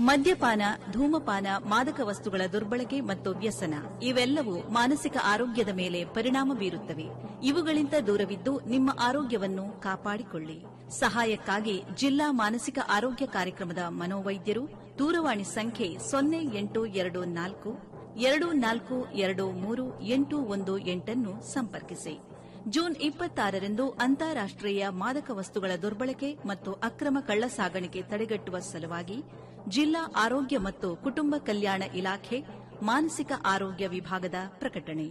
ಮದ್ಯಪಾನ ಧೂಮಪಾನ ಮಾದಕ ವಸ್ತುಗಳ ದುರ್ಬಳಕೆ ಮತ್ತು ವ್ಯಸನ ಇವೆಲ್ಲವೂ ಮಾನಸಿಕ ಆರೋಗ್ಯದ ಮೇಲೆ ಪರಿಣಾಮ ಬೀರುತ್ತವೆ ಇವುಗಳಿಂದ ದೂರವಿದ್ದು ನಿಮ್ಮ ಆರೋಗ್ಯವನ್ನು ಕಾಪಾಡಿಕೊಳ್ಳಿ ಸಹಾಯಕ್ಕಾಗಿ ಜಿಲ್ಲಾ ಮಾನಸಿಕ ಆರೋಗ್ಯ ಕಾರ್ಯಕ್ರಮದ ಮನೋವೈದ್ಯರು ದೂರವಾಣಿ ಸಂಖ್ಯೆ ಸೊನ್ನೆ ಎಂಟು ಎರಡು ನಾಲ್ಕು ಎರಡು ನಾಲ್ಕು ಎರಡು ಮೂರು ಎಂಟು ಒಂದು ಎಂಟನ್ನು ಸಂಪರ್ಕಿಸಿ ಜೂನ್ ಇಪ್ಪತ್ತಾರರಂದು ಅಂತಾರಾಷ್ಟೀಯ ಮಾದಕ ವಸ್ತುಗಳ ದುರ್ಬಳಕೆ ಮತ್ತು ಅಕ್ರಮ ಕಳ್ಳಸಾಗಣಿಕೆ ತಡೆಗಟ್ಟುವ ಸಲುವಾಗಿ ಜಿಲ್ಲಾ ಆರೋಗ್ಯ ಮತ್ತು ಕುಟುಂಬ ಕಲ್ಯಾಣ ಇಲಾಖೆ ಮಾನಸಿಕ ಆರೋಗ್ಯ ವಿಭಾಗದ ಪ್ರಕಟಣೆ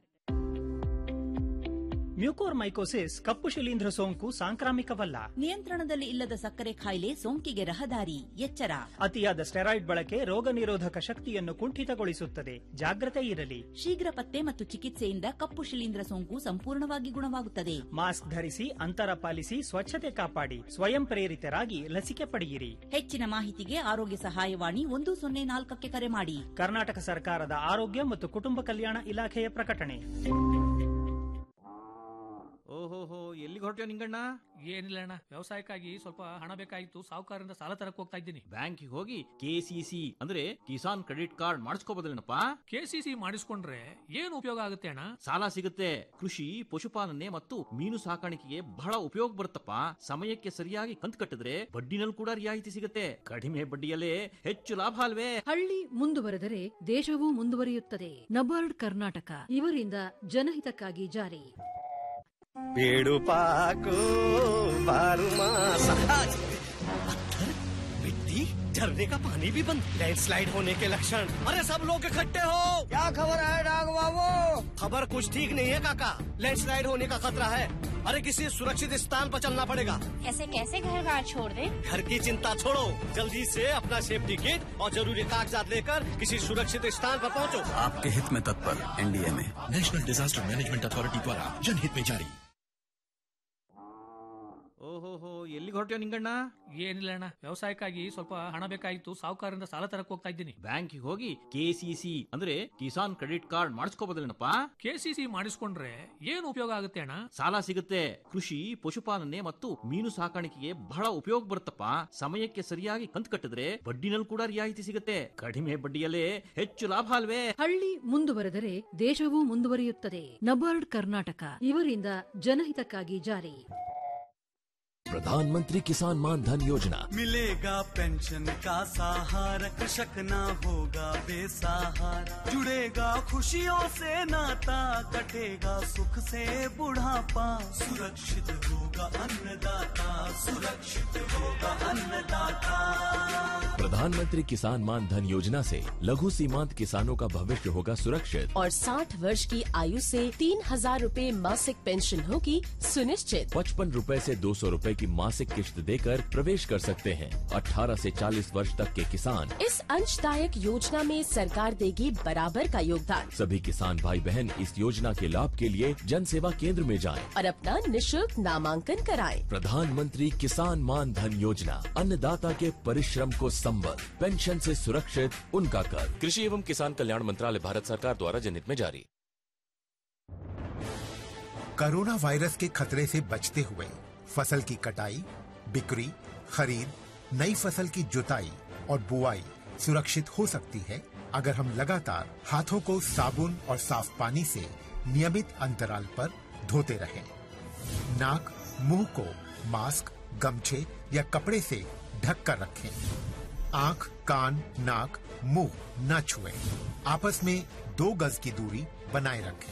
ಮ್ಯೂಕೋರ್ಮೈಕೋಸಿಸ್ ಕಪ್ಪು ಶಿಲೀಂಧ್ರ ಸೋಂಕು ಸಾಂಕ್ರಾಮಿಕವಲ್ಲ ನಿಯಂತ್ರಣದಲ್ಲಿ ಇಲ್ಲದ ಸಕ್ಕರೆ ಕಾಯಿಲೆ ಸೋಂಕಿಗೆ ರಹದಾರಿ ಎಚ್ಚರ ಅತಿಯಾದ ಸ್ಟೆರಾಯ್ಡ್ ಬಳಕೆ ರೋಗ ನಿರೋಧಕ ಶಕ್ತಿಯನ್ನು ಕುಂಠಿತಗೊಳಿಸುತ್ತದೆ ಜಾಗ್ರತೆ ಇರಲಿ ಶೀಘ್ರ ಪತ್ತೆ ಮತ್ತು ಚಿಕಿತ್ಸೆಯಿಂದ ಕಪ್ಪು ಶಿಲೀಂಧ್ರ ಸೋಂಕು ಸಂಪೂರ್ಣವಾಗಿ ಗುಣವಾಗುತ್ತದೆ ಮಾಸ್ಕ್ ಧರಿಸಿ ಅಂತರ ಪಾಲಿಸಿ ಸ್ವಚ್ಛತೆ ಕಾಪಾಡಿ ಸ್ವಯಂ ಪ್ರೇರಿತರಾಗಿ ಲಸಿಕೆ ಪಡೆಯಿರಿ ಹೆಚ್ಚಿನ ಮಾಹಿತಿಗೆ ಆರೋಗ್ಯ ಸಹಾಯವಾಣಿ ಒಂದು ಸೊನ್ನೆ ನಾಲ್ಕಕ್ಕೆ ಕರೆ ಮಾಡಿ ಕರ್ನಾಟಕ ಸರ್ಕಾರದ ಆರೋಗ್ಯ ಮತ್ತು ಕುಟುಂಬ ಕಲ್ಯಾಣ ಇಲಾಖೆಯ ಪ್ರಕಟಣೆ ಓಹೋಹೋ ಎಲ್ಲಿಗೆ ಹೊರಟ್ಯೋ ನಿಂಗಣ್ಣ ಏನಿಲ್ಲ ಅಣ್ಣ ವ್ಯವಸಾಯಕ್ಕಾಗಿ ಸ್ವಲ್ಪ ಹಣ ಬೇಕಾಗಿತ್ತು ಸಾಹುಕಾರರಿಂದ ಸಾಲ ತರಕ್ ಹೋಗ್ತಾ ಇದ್ದೀನಿ ಬ್ಯಾಂಕಿಗೆ ಹೋಗಿ ಕೆಸಿಸಿ ಅಂದ್ರೆ ಕಿಸಾನ್ ಕ್ರೆಡಿಟ್ ಕಾರ್ಡ್ ಮಾಡಿಸ್ಕೋಬೋದಲ್ಲೇನಪ್ಪ ಕೆಸಿಸಿ ಮಾಡಿಸ್ಕೊಂಡ್ರೆ ಏನು ಉಪಯೋಗ ಆಗುತ್ತೆ ಅಣ್ಣ ಸಾಲ ಸಿಗುತ್ತೆ ಕೃಷಿ ಪಶುಪಾಲನೆ ಮತ್ತು ಮೀನು ಸಾಕಾಣಿಕೆಗೆ ಬಹಳ ಉಪಯೋಗ ಬರುತ್ತಪ್ಪ ಸಮಯಕ್ಕೆ ಸರಿಯಾಗಿ ಕಂತು ಕಟ್ಟಿದ್ರೆ ಬಡ್ಡಿನಲ್ಲಿ ಕೂಡ ರಿಯಾಯಿತಿ ಸಿಗುತ್ತೆ ಕಡಿಮೆ ಬಡ್ಡಿಯಲ್ಲೇ ಹೆಚ್ಚು ಲಾಭ ಅಲ್ವೇ ಹಳ್ಳಿ ಮುಂದುವರೆದರೆ ದೇಶವೂ ಮುಂದುವರಿಯುತ್ತದೆ ನಬಾರ್ಡ್ ಕರ್ನಾಟಕ ಇವರಿಂದ ಜನಹಿತಕ್ಕಾಗಿ ಜಾರಿ पेड़ पाको बारू मास पत्थर मिट्टी झरने का पानी भी बंद लैंडस्लाइड होने के लक्षण अरे सब लोग इकट्ठे हो क्या खबर है डाग बाबू खबर कुछ ठीक नहीं है काका लैंडस्लाइड होने का खतरा है अरे किसी सुरक्षित स्थान पर चलना पड़ेगा ऐसे कैसे घर बार छोड़ दे घर की चिंता छोड़ो जल्दी से अपना सेफ्टी किट और जरूरी कागजात लेकर किसी सुरक्षित स्थान पर पहुंचो आपके हित में तत्पर एनडीए में नेशनल डिजास्टर मैनेजमेंट अथॉरिटी द्वारा जनहित में जारी ಓಹೋಹೋ ಎಲ್ಲಿಗೆ ಹೊರಟ್ಯೋ ನಿಂಗಣ್ಣ ಏನಿಲ್ಲ ಅಣ್ಣ ವ್ಯವಸಾಯಕ್ಕಾಗಿ ಸ್ವಲ್ಪ ಹಣ ಬೇಕಾಗಿತ್ತು ಸಾಹುಕಾರರಿಂದ ಸಾಲ ತರಕ್ ಹೋಗ್ತಾ ಇದ್ದೀನಿ ಬ್ಯಾಂಕಿಗೆ ಹೋಗಿ ಕೆಸಿಸಿ ಅಂದ್ರೆ ಕಿಸಾನ್ ಕ್ರೆಡಿಟ್ ಕಾರ್ಡ್ ಮಾಡಿಸ್ಕೋಬೋದಲ್ಲೇನಪ್ಪ ಕೆಸಿಸಿ ಮಾಡಿಸ್ಕೊಂಡ್ರೆ ಏನು ಉಪಯೋಗ ಆಗುತ್ತೆ ಅಣ್ಣ ಸಾಲ ಸಿಗುತ್ತೆ ಕೃಷಿ ಪಶುಪಾಲನೆ ಮತ್ತು ಮೀನು ಸಾಕಾಣಿಕೆಗೆ ಬಹಳ ಉಪಯೋಗ ಬರುತ್ತಪ್ಪ ಸಮಯಕ್ಕೆ ಸರಿಯಾಗಿ ಕಂತು ಕಟ್ಟಿದ್ರೆ ಬಡ್ಡಿನಲ್ಲಿ ಕೂಡ ರಿಯಾಯಿತಿ ಸಿಗುತ್ತೆ ಕಡಿಮೆ ಬಡ್ಡಿಯಲ್ಲೇ ಹೆಚ್ಚು ಲಾಭ ಅಲ್ವೇ ಹಳ್ಳಿ ಮುಂದುವರೆದರೆ ದೇಶವೂ ಮುಂದುವರಿಯುತ್ತದೆ ನಬಾರ್ಡ್ ಕರ್ನಾಟಕ ಇವರಿಂದ ಜನಹಿತಕ್ಕಾಗಿ ಜಾರಿ प्रधानमंत्री किसान मान धन योजना मिलेगा पेंशन का सहारा कृषक ना होगा बेसहारा जुड़ेगा खुशियों से नाता कटेगा सुख से बुढ़ापा सुरक्षित होगा अन्नदाता सुरक्षित होगा अन्नदाता प्रधानमंत्री किसान मान धन योजना से लघु सीमांत किसानों का भविष्य होगा सुरक्षित और 60 वर्ष की आयु से तीन हजार रूपए मासिक पेंशन होगी सुनिश्चित पचपन रूपए से दो सौ रूपए की मासिक किश्त देकर प्रवेश कर सकते हैं 18 से 40 वर्ष तक के किसान इस अंशदायक योजना में सरकार देगी बराबर का योगदान सभी किसान भाई बहन इस योजना के लाभ के लिए जन सेवा केंद्र में जाएं। और अपना निशुल्क नामांकन कराएं। प्रधानमंत्री किसान मान धन योजना अन्नदाता के परिश्रम को संबल पेंशन से सुरक्षित उनका कर कृषि एवं किसान कल्याण मंत्रालय भारत सरकार द्वारा जनहित में जारी कोरोना वायरस के खतरे से बचते हुए फसल की कटाई बिक्री खरीद नई फसल की जुताई और बुआई सुरक्षित हो सकती है अगर हम लगातार हाथों को साबुन और साफ पानी से नियमित अंतराल पर धोते रहें। नाक मुंह को मास्क गमछे या कपड़े से ढक कर रखें आंख कान नाक मुंह न छुएं। आपस में दो गज की दूरी बनाए रखें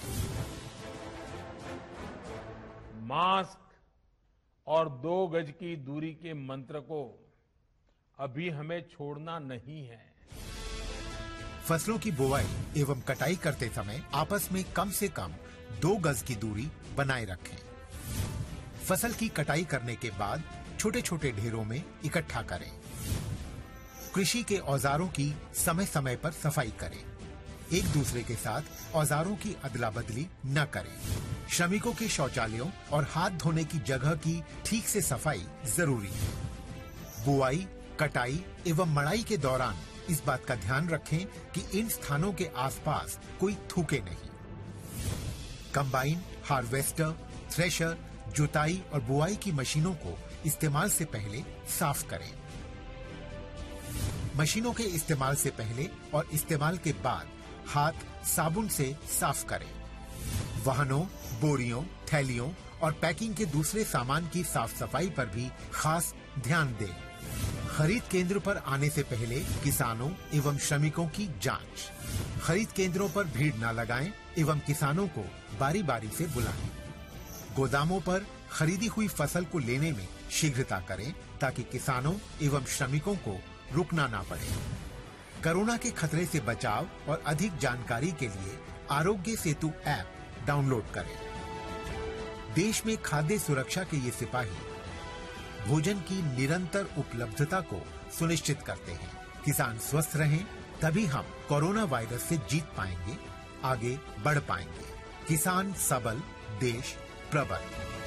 मास्क और दो गज की दूरी के मंत्र को अभी हमें छोड़ना नहीं है फसलों की बुवाई एवं कटाई करते समय आपस में कम से कम दो गज की दूरी बनाए रखें फसल की कटाई करने के बाद छोटे छोटे ढेरों में इकट्ठा करें कृषि के औजारों की समय समय पर सफाई करें एक दूसरे के साथ औजारों की अदला बदली न करें श्रमिकों के शौचालयों और हाथ धोने की जगह की ठीक से सफाई जरूरी है बुआई कटाई एवं मड़ाई के दौरान इस बात का ध्यान रखें कि इन स्थानों के आसपास कोई थूके नहीं कंबाइन हार्वेस्टर थ्रेशर जुताई और बुआई की मशीनों को इस्तेमाल से पहले साफ करें मशीनों के इस्तेमाल से पहले और इस्तेमाल के बाद हाथ साबुन से साफ करें वाहनों बोरियों थैलियों और पैकिंग के दूसरे सामान की साफ सफाई पर भी खास ध्यान दें खरीद केंद्र पर आने से पहले किसानों एवं श्रमिकों की जांच खरीद केंद्रों पर भीड़ न लगाएं एवं किसानों को बारी बारी से बुलाएं गोदामों पर खरीदी हुई फसल को लेने में शीघ्रता करें ताकि किसानों एवं श्रमिकों को रुकना ना पड़े कोरोना के खतरे से बचाव और अधिक जानकारी के लिए आरोग्य सेतु ऐप डाउनलोड करें देश में खाद्य सुरक्षा के ये सिपाही भोजन की निरंतर उपलब्धता को सुनिश्चित करते हैं किसान स्वस्थ रहें तभी हम कोरोना वायरस से जीत पाएंगे आगे बढ़ पाएंगे किसान सबल देश प्रबल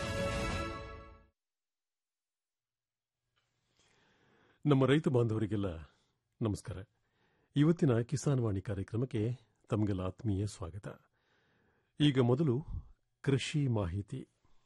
ನಮ್ಮ ರೈತ ಬಾಂಧವರಿಗೆಲ್ಲ ನಮಸ್ಕಾರ ಇವತ್ತಿನ ಕಿಸಾನ್ ವಾಣಿ ಕಾರ್ಯಕ್ರಮಕ್ಕೆ ತಮಗೆಲ್ಲ ಆತ್ಮೀಯ ಸ್ವಾಗತ ಈಗ ಮೊದಲು ಕೃಷಿ ಮಾಹಿತಿ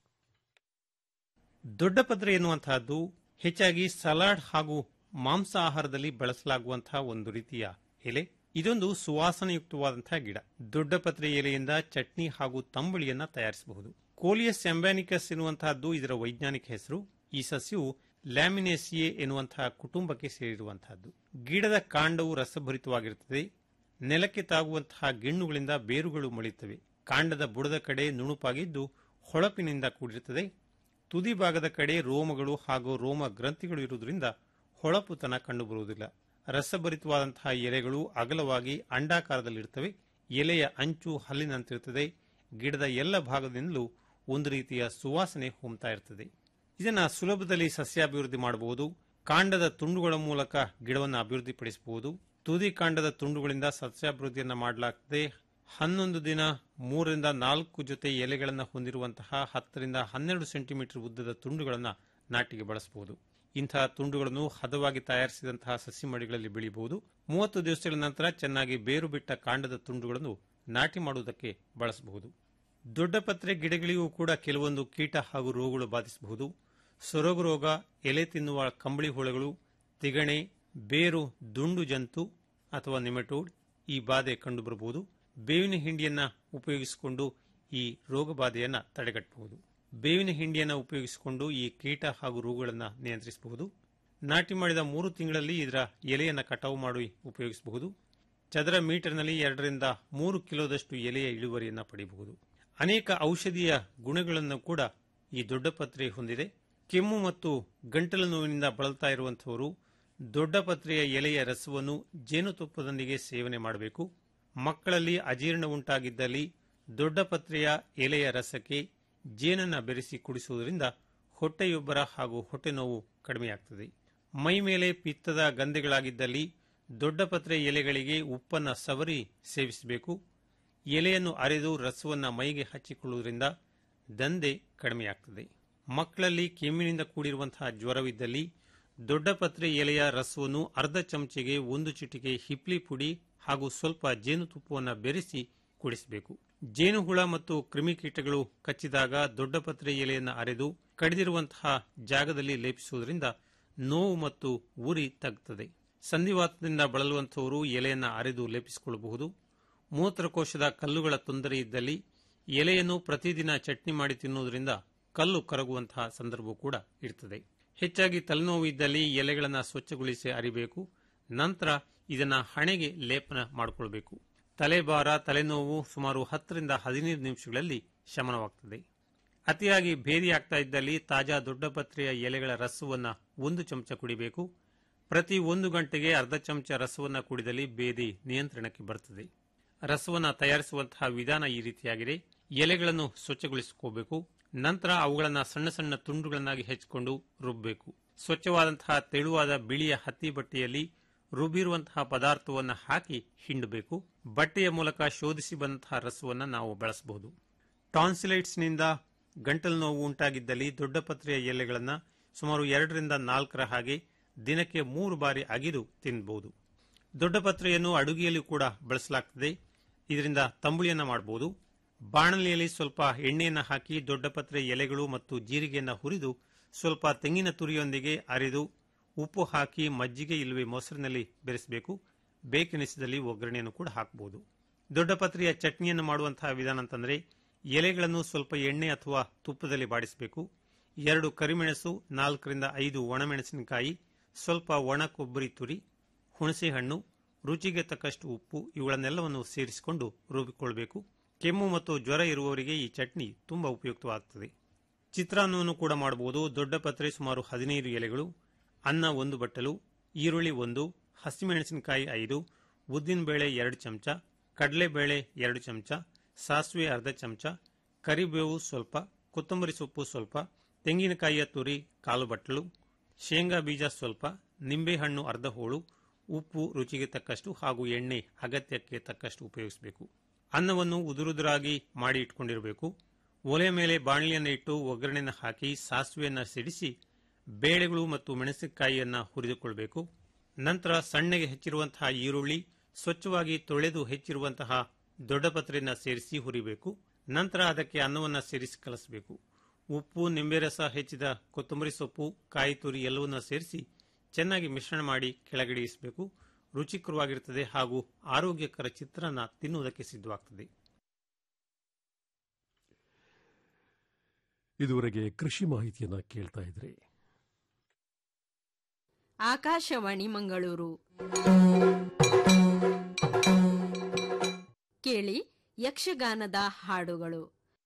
ದೊಡ್ಡಪದ್ರೆ ಎನ್ನುವಂತಹದ್ದು ಹೆಚ್ಚಾಗಿ ಸಲಾಡ್ ಹಾಗೂ ಮಾಂಸ ಆಹಾರದಲ್ಲಿ ಬಳಸಲಾಗುವಂತಹ ಒಂದು ರೀತಿಯ ಎಲೆ ಇದೊಂದು ಸುವಾಸನೆಯುಕ್ತವಾದಂತಹ ಗಿಡ ದೊಡ್ಡಪತ್ರೆ ಎಲೆಯಿಂದ ಚಟ್ನಿ ಹಾಗೂ ತಂಬಳಿಯನ್ನ ತಯಾರಿಸಬಹುದು ಕೋಲಿಯಸ್ ಎಂಬ್ಯಾನಿಕಸ್ ಎನ್ನುವಂತಹದ್ದು ಇದರ ವೈಜ್ಞಾನಿಕ ಹೆಸರು ಈ ಸಸ್ಯವು ಲ್ಯಾಮಿನೇಸಿಯೆ ಎನ್ನುವಂತಹ ಕುಟುಂಬಕ್ಕೆ ಸೇರಿರುವಂತಹದ್ದು ಗಿಡದ ಕಾಂಡವು ರಸಭರಿತವಾಗಿರುತ್ತದೆ ನೆಲಕ್ಕೆ ತಾಗುವಂತಹ ಗಿಣ್ಣುಗಳಿಂದ ಬೇರುಗಳು ಮೊಳೆಯುತ್ತವೆ ಕಾಂಡದ ಬುಡದ ಕಡೆ ನುಣುಪಾಗಿದ್ದು ಹೊಳಪಿನಿಂದ ಕೂಡಿರುತ್ತದೆ ತುದಿ ಭಾಗದ ಕಡೆ ರೋಮಗಳು ಹಾಗೂ ರೋಮ ಗ್ರಂಥಿಗಳು ಇರುವುದರಿಂದ ಹೊಳಪುತನ ಕಂಡುಬರುವುದಿಲ್ಲ ರಸಭರಿತವಾದಂತಹ ಎಲೆಗಳು ಅಗಲವಾಗಿ ಅಂಡಾಕಾರದಲ್ಲಿರುತ್ತವೆ ಎಲೆಯ ಅಂಚು ಹಲ್ಲಿನಂತಿರುತ್ತದೆ ಗಿಡದ ಎಲ್ಲ ಭಾಗದಿಂದಲೂ ಒಂದು ರೀತಿಯ ಸುವಾಸನೆ ಹೊಮ್ತಾ ಇರ್ತದೆ ಇದನ್ನು ಸುಲಭದಲ್ಲಿ ಸಸ್ಯಾಭಿವೃದ್ಧಿ ಮಾಡಬಹುದು ಕಾಂಡದ ತುಂಡುಗಳ ಮೂಲಕ ಗಿಡವನ್ನು ಅಭಿವೃದ್ಧಿಪಡಿಸಬಹುದು ತುದಿ ಕಾಂಡದ ತುಂಡುಗಳಿಂದ ಸಸ್ಯಾಭಿವೃದ್ಧಿಯನ್ನು ಮಾಡಲಾಗ್ತದೆ ಹನ್ನೊಂದು ದಿನ ಮೂರರಿಂದ ನಾಲ್ಕು ಜೊತೆ ಎಲೆಗಳನ್ನು ಹೊಂದಿರುವಂತಹ ಹತ್ತರಿಂದ ಹನ್ನೆರಡು ಸೆಂಟಿಮೀಟರ್ ಉದ್ದದ ತುಂಡುಗಳನ್ನು ನಾಟಿಗೆ ಬಳಸಬಹುದು ಇಂತಹ ತುಂಡುಗಳನ್ನು ಹದವಾಗಿ ತಯಾರಿಸಿದಂತಹ ಸಸಿ ಮಡಿಗಳಲ್ಲಿ ಬೆಳೆಯಬಹುದು ಮೂವತ್ತು ದಿವಸಗಳ ನಂತರ ಚೆನ್ನಾಗಿ ಬೇರು ಬಿಟ್ಟ ಕಾಂಡದ ತುಂಡುಗಳನ್ನು ನಾಟಿ ಮಾಡುವುದಕ್ಕೆ ಬಳಸಬಹುದು ದೊಡ್ಡಪತ್ರೆ ಗಿಡಗಳಿಗೂ ಕೂಡ ಕೆಲವೊಂದು ಕೀಟ ಹಾಗೂ ರೋಗಗಳು ಬಾಧಿಸಬಹುದು ಸೊರಗು ರೋಗ ಎಲೆ ತಿನ್ನುವ ಕಂಬಳಿ ಹುಳಗಳು ತಿಗಣೆ ಬೇರು ದುಂಡು ಜಂತು ಅಥವಾ ನಿಮೆಟೋಡ್ ಈ ಬಾಧೆ ಕಂಡುಬರಬಹುದು ಬೇವಿನ ಹಿಂಡಿಯನ್ನ ಉಪಯೋಗಿಸಿಕೊಂಡು ಈ ರೋಗ ಬಾಧೆಯನ್ನ ತಡೆಗಟ್ಟಬಹುದು ಬೇವಿನ ಹಿಂಡಿಯನ್ನು ಉಪಯೋಗಿಸಿಕೊಂಡು ಈ ಕೀಟ ಹಾಗೂ ರೋಗಗಳನ್ನು ನಿಯಂತ್ರಿಸಬಹುದು ನಾಟಿ ಮಾಡಿದ ಮೂರು ತಿಂಗಳಲ್ಲಿ ಇದರ ಎಲೆಯನ್ನು ಕಟಾವು ಮಾಡಿ ಉಪಯೋಗಿಸಬಹುದು ಚದರ ಮೀಟರ್ನಲ್ಲಿ ಎರಡರಿಂದ ಮೂರು ಕಿಲೋದಷ್ಟು ಎಲೆಯ ಇಳುವರಿಯನ್ನು ಪಡೆಯಬಹುದು ಅನೇಕ ಔಷಧೀಯ ಗುಣಗಳನ್ನು ಕೂಡ ಈ ದೊಡ್ಡಪತ್ರೆ ಹೊಂದಿದೆ ಕೆಮ್ಮು ಮತ್ತು ಗಂಟಲು ನೋವಿನಿಂದ ಬಳಲ್ತಾ ಇರುವಂತಹವರು ದೊಡ್ಡಪತ್ರೆಯ ಎಲೆಯ ರಸವನ್ನು ಜೇನುತುಪ್ಪದೊಂದಿಗೆ ಸೇವನೆ ಮಾಡಬೇಕು ಮಕ್ಕಳಲ್ಲಿ ಅಜೀರ್ಣ ಉಂಟಾಗಿದ್ದಲ್ಲಿ ದೊಡ್ಡಪತ್ರೆಯ ಎಲೆಯ ರಸಕ್ಕೆ ಜೇನನ್ನ ಬೆರೆಸಿ ಕುಡಿಸುವುದರಿಂದ ಹೊಟ್ಟೆಯೊಬ್ಬರ ಹಾಗೂ ಹೊಟ್ಟೆ ನೋವು ಕಡಿಮೆಯಾಗ್ತದೆ ಮೈ ಮೇಲೆ ಪಿತ್ತದ ಗಂಧೆಗಳಾಗಿದ್ದಲ್ಲಿ ದೊಡ್ಡಪತ್ರೆ ಎಲೆಗಳಿಗೆ ಉಪ್ಪನ್ನ ಸವರಿ ಸೇವಿಸಬೇಕು ಎಲೆಯನ್ನು ಅರೆದು ರಸವನ್ನ ಮೈಗೆ ಹಚ್ಚಿಕೊಳ್ಳುವುದರಿಂದ ದಂಧೆ ಕಡಿಮೆಯಾಗ್ತದೆ ಮಕ್ಕಳಲ್ಲಿ ಕೆಮ್ಮಿನಿಂದ ಕೂಡಿರುವಂತಹ ಜ್ವರವಿದ್ದಲ್ಲಿ ದೊಡ್ಡಪತ್ರೆ ಎಲೆಯ ರಸವನ್ನು ಅರ್ಧ ಚಮಚೆಗೆ ಒಂದು ಚಿಟಿಕೆ ಹಿಪ್ಲಿ ಪುಡಿ ಹಾಗೂ ಸ್ವಲ್ಪ ಜೇನುತುಪ್ಪವನ್ನು ಬೆರೆಸಿ ಕುಡಿಸಬೇಕು ಜೇನುಹುಳ ಮತ್ತು ಕ್ರಿಮಿಕೀಟಗಳು ಕಚ್ಚಿದಾಗ ದೊಡ್ಡಪತ್ರೆ ಎಲೆಯನ್ನು ಅರೆದು ಕಡಿದಿರುವಂತಹ ಜಾಗದಲ್ಲಿ ಲೇಪಿಸುವುದರಿಂದ ನೋವು ಮತ್ತು ಉರಿ ತಗ್ಗುತ್ತದೆ ಸಂಧಿವಾತದಿಂದ ಬಳಲುವಂತಹವರು ಎಲೆಯನ್ನ ಅರೆದು ಲೇಪಿಸಿಕೊಳ್ಳಬಹುದು ಮೂತ್ರಕೋಶದ ಕಲ್ಲುಗಳ ತೊಂದರೆ ಇದ್ದಲ್ಲಿ ಎಲೆಯನ್ನು ಪ್ರತಿದಿನ ಚಟ್ನಿ ಮಾಡಿ ತಿನ್ನುವುದರಿಂದ ಕಲ್ಲು ಕರಗುವಂತಹ ಸಂದರ್ಭ ಕೂಡ ಇರ್ತದೆ ಹೆಚ್ಚಾಗಿ ತಲೆನೋವು ಇದ್ದಲ್ಲಿ ಎಲೆಗಳನ್ನು ಸ್ವಚ್ಛಗೊಳಿಸಿ ಅರಿಬೇಕು ನಂತರ ಇದನ್ನ ಹಣೆಗೆ ಲೇಪನ ಮಾಡಿಕೊಳ್ಬೇಕು ತಲೆಭಾರ ತಲೆನೋವು ಸುಮಾರು ಹತ್ತರಿಂದ ಹದಿನೈದು ನಿಮಿಷಗಳಲ್ಲಿ ಶಮನವಾಗ್ತದೆ ಅತಿಯಾಗಿ ಭೇದಿ ಆಗ್ತಾ ಇದ್ದಲ್ಲಿ ತಾಜಾ ದೊಡ್ಡಪತ್ರೆಯ ಎಲೆಗಳ ರಸವನ್ನ ಒಂದು ಚಮಚ ಕುಡಿಬೇಕು ಪ್ರತಿ ಒಂದು ಗಂಟೆಗೆ ಅರ್ಧ ಚಮಚ ರಸವನ್ನ ಕುಡಿದಲ್ಲಿ ಬೇದಿ ನಿಯಂತ್ರಣಕ್ಕೆ ಬರುತ್ತದೆ ರಸವನ್ನ ತಯಾರಿಸುವಂತಹ ವಿಧಾನ ಈ ರೀತಿಯಾಗಿದೆ ಎಲೆಗಳನ್ನು ಸ್ವಚ್ಛಗೊಳಿಸಿಕೋಬೇಕು ನಂತರ ಅವುಗಳನ್ನು ಸಣ್ಣ ಸಣ್ಣ ತುಂಡುಗಳನ್ನಾಗಿ ಹೆಚ್ಚಿಕೊಂಡು ರುಬ್ಬಬೇಕು ಸ್ವಚ್ಛವಾದಂತಹ ತೆಳುವಾದ ಬಿಳಿಯ ಹತ್ತಿ ಬಟ್ಟೆಯಲ್ಲಿ ರುಬ್ಬಿರುವಂತಹ ಪದಾರ್ಥವನ್ನು ಹಾಕಿ ಹಿಂಡಬೇಕು ಬಟ್ಟೆಯ ಮೂಲಕ ಶೋಧಿಸಿ ಬಂದಂತಹ ರಸವನ್ನು ನಾವು ಬಳಸಬಹುದು ಟಾನ್ಸಿಲೈಟ್ಸ್ನಿಂದ ಗಂಟಲು ನೋವು ಉಂಟಾಗಿದ್ದಲ್ಲಿ ದೊಡ್ಡಪತ್ರೆಯ ಎಲೆಗಳನ್ನು ಸುಮಾರು ಎರಡರಿಂದ ನಾಲ್ಕರ ಹಾಗೆ ದಿನಕ್ಕೆ ಮೂರು ಬಾರಿ ಅಗಿದು ತಿನ್ನಬಹುದು ದೊಡ್ಡಪತ್ರೆಯನ್ನು ಅಡುಗೆಯಲ್ಲಿ ಕೂಡ ಬಳಸಲಾಗ್ತದೆ ಇದರಿಂದ ತಂಬುಳಿಯನ್ನು ಮಾಡಬಹುದು ಬಾಣಲಿಯಲ್ಲಿ ಸ್ವಲ್ಪ ಎಣ್ಣೆಯನ್ನು ಹಾಕಿ ದೊಡ್ಡಪತ್ರೆ ಎಲೆಗಳು ಮತ್ತು ಜೀರಿಗೆಯನ್ನು ಹುರಿದು ಸ್ವಲ್ಪ ತೆಂಗಿನ ತುರಿಯೊಂದಿಗೆ ಅರೆದು ಉಪ್ಪು ಹಾಕಿ ಮಜ್ಜಿಗೆ ಇಲ್ಲವೇ ಮೊಸರಿನಲ್ಲಿ ಬೆರೆಸಬೇಕು ಬೇಕೆನಿಸಿದಲ್ಲಿ ಒಗ್ಗರಣೆಯನ್ನು ಕೂಡ ಹಾಕಬಹುದು ದೊಡ್ಡ ಪತ್ರೆಯ ಚಟ್ನಿಯನ್ನು ಮಾಡುವಂತಹ ವಿಧಾನ ಅಂತಂದ್ರೆ ಎಲೆಗಳನ್ನು ಸ್ವಲ್ಪ ಎಣ್ಣೆ ಅಥವಾ ತುಪ್ಪದಲ್ಲಿ ಬಾಡಿಸಬೇಕು ಎರಡು ಕರಿಮೆಣಸು ನಾಲ್ಕರಿಂದ ಐದು ಒಣಮೆಣಸಿನಕಾಯಿ ಸ್ವಲ್ಪ ಒಣ ಕೊಬ್ಬರಿ ತುರಿ ಹುಣಸೆಹಣ್ಣು ರುಚಿಗೆ ತಕ್ಕಷ್ಟು ಉಪ್ಪು ಇವುಗಳನ್ನೆಲ್ಲವನ್ನು ಸೇರಿಸಿಕೊಂಡು ರುಬ್ಬಿಕೊಳ್ಬೇಕು ಕೆಮ್ಮು ಮತ್ತು ಜ್ವರ ಇರುವವರಿಗೆ ಈ ಚಟ್ನಿ ತುಂಬಾ ಉಪಯುಕ್ತವಾಗುತ್ತದೆ ಚಿತ್ರಾನ್ನವನ್ನು ಕೂಡ ಮಾಡಬಹುದು ದೊಡ್ಡ ಪತ್ರೆ ಸುಮಾರು ಹದಿನೈದು ಎಲೆಗಳು ಅನ್ನ ಒಂದು ಬಟ್ಟಲು ಈರುಳ್ಳಿ ಒಂದು ಹಸಿಮೆಣಸಿನಕಾಯಿ ಐದು ಉದ್ದಿನಬೇಳೆ ಎರಡು ಚಮಚ ಕಡಲೆಬೇಳೆ ಎರಡು ಚಮಚ ಸಾಸಿವೆ ಅರ್ಧ ಚಮಚ ಕರಿಬೇವು ಸ್ವಲ್ಪ ಕೊತ್ತಂಬರಿ ಸೊಪ್ಪು ಸ್ವಲ್ಪ ತೆಂಗಿನಕಾಯಿಯ ತುರಿ ಕಾಲು ಬಟ್ಟಲು ಶೇಂಗಾ ಬೀಜ ಸ್ವಲ್ಪ ನಿಂಬೆಹಣ್ಣು ಅರ್ಧ ಹೋಳು ಉಪ್ಪು ರುಚಿಗೆ ತಕ್ಕಷ್ಟು ಹಾಗೂ ಎಣ್ಣೆ ಅಗತ್ಯಕ್ಕೆ ತಕ್ಕಷ್ಟು ಉಪಯೋಗಿಸಬೇಕು ಅನ್ನವನ್ನು ಉದುರುದುರಾಗಿ ಮಾಡಿ ಇಟ್ಕೊಂಡಿರಬೇಕು ಒಲೆ ಮೇಲೆ ಬಾಣಲಿಯನ್ನು ಇಟ್ಟು ಒಗ್ಗರಣೆಯನ್ನು ಹಾಕಿ ಸಾಸಿವೆಯನ್ನು ಸಿಡಿಸಿ ಬೇಳೆಗಳು ಮತ್ತು ಮೆಣಸಿನಕಾಯಿಯನ್ನ ಹುರಿದುಕೊಳ್ಬೇಕು ನಂತರ ಸಣ್ಣಗೆ ಹೆಚ್ಚಿರುವಂತಹ ಈರುಳ್ಳಿ ಸ್ವಚ್ಛವಾಗಿ ತೊಳೆದು ಹೆಚ್ಚಿರುವಂತಹ ದೊಡ್ಡ ಪತ್ರೆಯನ್ನ ಸೇರಿಸಿ ಹುರಿಬೇಕು ನಂತರ ಅದಕ್ಕೆ ಅನ್ನವನ್ನ ಸೇರಿಸಿ ಕಲಸಬೇಕು ಉಪ್ಪು ನಿಂಬೆ ರಸ ಹೆಚ್ಚಿದ ಕೊತ್ತಂಬರಿ ಸೊಪ್ಪು ಕಾಯಿ ತುರಿ ಎಲ್ಲವನ್ನ ಸೇರಿಸಿ ಚೆನ್ನಾಗಿ ಮಿಶ್ರಣ ಮಾಡಿ ಕೆಳಗಿಳಿಸಬೇಕು ರುಚಿಕರವಾಗಿರುತ್ತದೆ ಹಾಗೂ ಆರೋಗ್ಯಕರ ಚಿತ್ರಾನ್ನ ತಿನ್ನುವುದಕ್ಕೆ ಸಿದ್ಧವಾಗ್ತದೆ ಇದುವರೆಗೆ ಕೃಷಿ ಮಾಹಿತಿಯನ್ನ ಕೇಳ್ತಾ ಇದ್ರಿ ಆಕಾಶವಾಣಿ ಮಂಗಳೂರು ಕೇಳಿ ಯಕ್ಷಗಾನದ ಹಾಡುಗಳು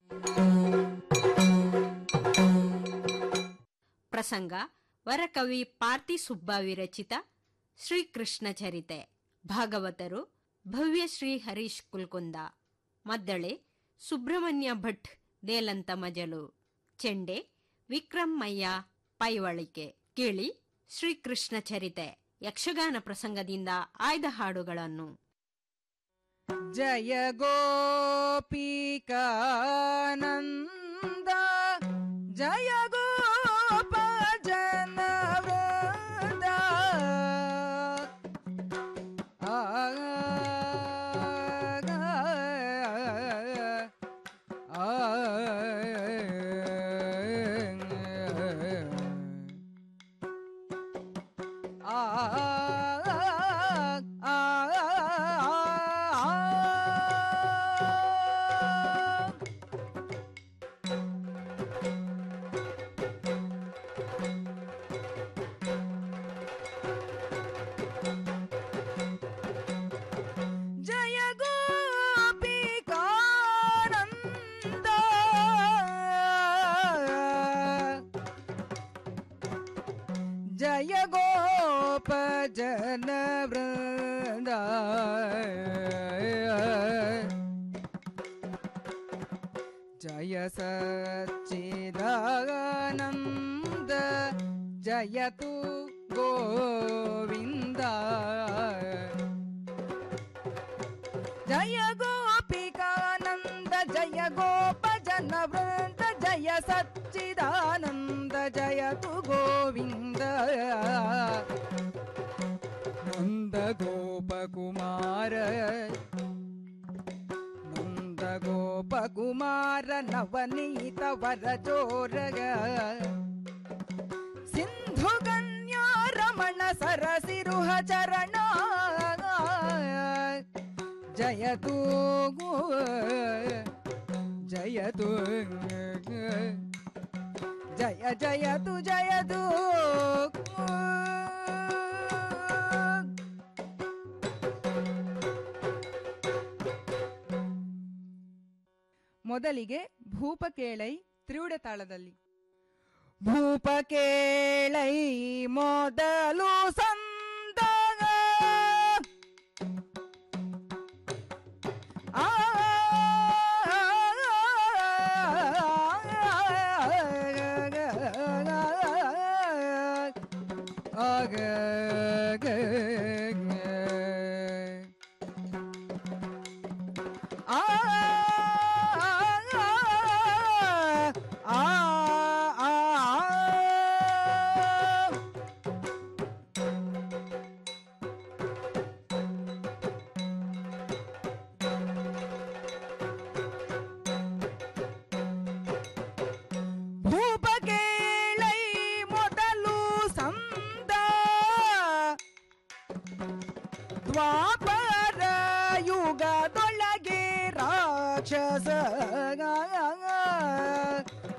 ಪ್ರಸಂಗ ವರಕವಿ ಪಾರ್ತಿ ಸುಬ್ಬ ವಿರಚಿತ ಶ್ರೀಕೃಷ್ಣ ಚರಿತೆ ಭಾಗವತರು ಭವ್ಯಶ್ರೀ ಹರೀಶ್ ಕುಲ್ಕುಂದ ಮದ್ದಳೆ ಸುಬ್ರಹ್ಮಣ್ಯ ಭಟ್ ದೇಲಂತ ಮಜಲು ಚೆಂಡೆ ವಿಕ್ರಮ್ ಮಯ್ಯ ಪೈವಳಿಕೆ ಕೇಳಿ ಶ್ರೀಕೃಷ್ಣ ಚರಿತೆ ಯಕ್ಷಗಾನ ಪ್ರಸಂಗದಿಂದ ಆಯ್ದ ಹಾಡುಗಳನ್ನು ಜಯ ಗೋಪಿಕಾನಂದ ಜಯ ಗೋಪ ಜನ ವೃಂದ ಆ, ಆ, ಆ, ಆ, ಜಯ ಗೋಪಿಕಾನಂದ ಜಯ ಗೋಪ ಜನ ವೃಂದ ಜಯ ಸಚ್ಚಿದಾನಂದ ಜಯತು ಗೋವಿಂದ ಜಯ ಗೋಪಿಕಾನಂದ ಜಯ ಗೋಪ ಜನ ವೃಂದ ಜಯ ಸಚ್ಚಿದಾನಂದ ಜಯತು ಗೋವಿಂದ ನಂದ ಗೋಪ ಕುಮಾರ ನಂದ ಗೋಪ ಕುಮಾರ ನವನೀತ ವರ ಜೋರಗ ಸಿಂಧು ಕನ್ಯಾ ರಮಣ ಸರಸಿರುಹ ಚರಣ ಜಯತು ಜಯತು ಜಯ ಜಯತು ಜಯತು ಮೊದಲಿಗೆ ಭೂಪ ಕೇಳೈ ತ್ರಿವುಡ ತಾಳದಲ್ಲಿ ಭೂಪ ಕೇಳೈ ಮೊದಲು ಸಂದಾಗ ಆ ಆಗ ಆ ಭೂಪ ಕೇಳೈ ಮೊದಲು ಸಂದ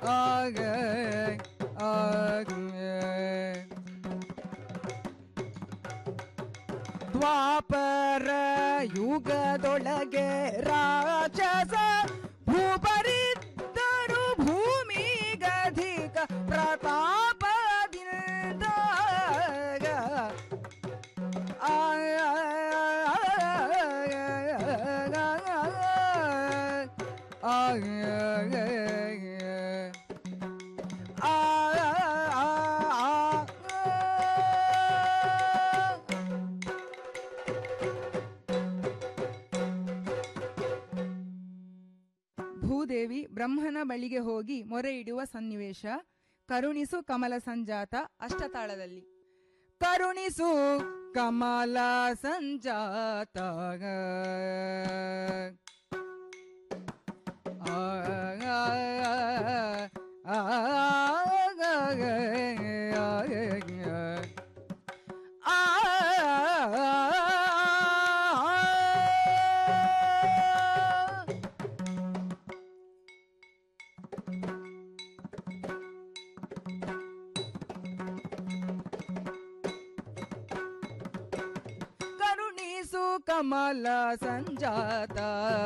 ಆಗ ಆಗ ದ್ವಾಪರ ಯುಗದೊಳಗೆ ರಾಕ್ಷಸ ಭೂಪರಿದ್ದರು ಭೂಮಿಗಧಿಕ ಪ್ರತಾಪದಿಂದ ಭೂದೇವಿ ಬ್ರಹ್ಮನ ಬಳಿಗೆ ಹೋಗಿ ಮೊರೆ ಇಡುವ ಸನ್ನಿವೇಶ ಕರುಣಿಸು ಕಮಲ ಸಂಜಾತ ಅಷ್ಟತಾಳದಲ್ಲಿ ಕರುಣಿಸು ಕಮಲ ಸಂಜಾತ ಆ, ಆ, ಆ, ಆ, ಕರುಣಿಸು ಕಮಲ ಸಂಜಾತ